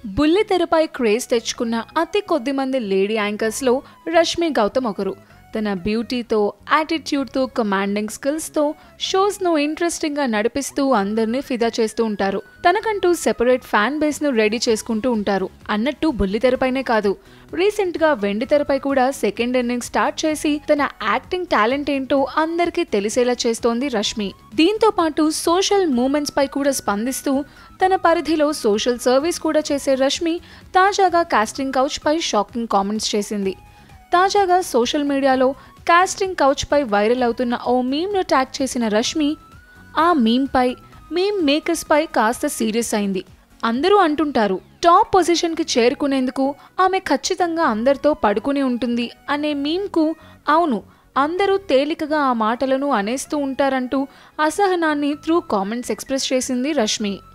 బుల్లితెరపై craze తెచ్చుకున్న అతి కొద్ది మంది లేడీ యాంకర్స్లో రష్మి గౌతమ్ ఒకరు తన బ్యూటీతో యాటిట్యూడ్తో కమాండింగ్ స్కిల్స్తో షోస్ను ఇంట్రెస్టింగ్గా నడిపిస్తూ అందరినీ ఫిదా చేస్తూ ఉంటారు తనకంటూ సెపరేట్ ఫ్యాన్ బేస్ను రెడీ చేసుకుంటూ ఉంటారు అన్నట్టు బుల్లితెరపైనే కాదు రీసెంట్గా వెండి తెరపై కూడా సెకండ్ ఇన్నింగ్ స్టార్ట్ చేసి తన యాక్టింగ్ టాలెంట్ ఏంటో అందరికీ తెలిసేలా చేస్తోంది రష్మి దీంతో పాటు సోషల్ మూమెంట్స్ పై కూడా స్పందిస్తూ తన పరిధిలో సోషల్ సర్వీస్ కూడా చేసే రష్మి తాజాగా కాస్టింగ్ కౌచ్ పై షాకింగ్ కామెంట్స్ చేసింది తాజాగా సోషల్ మీడియాలో కాస్టింగ్ కౌచ్పై వైరల్ అవుతున్న ఓ మీమ్ను ట్యాగ్ చేసిన రష్మి ఆ మీమ్పై మీమ్ మేకర్స్పై కాస్త సీరియస్ అయింది అందరూ అంటుంటారు టాప్ పొజిషన్కి చేరుకునేందుకు ఆమె ఖచ్చితంగా అందరితో పడుకుని ఉంటుంది అనే మీమ్కు అవును అందరూ తేలికగా ఆ మాటలను అనేస్తూ ఉంటారంటూ అసహనాన్ని త్రూ కామెంట్స్ ఎక్స్ప్రెస్ చేసింది రష్మి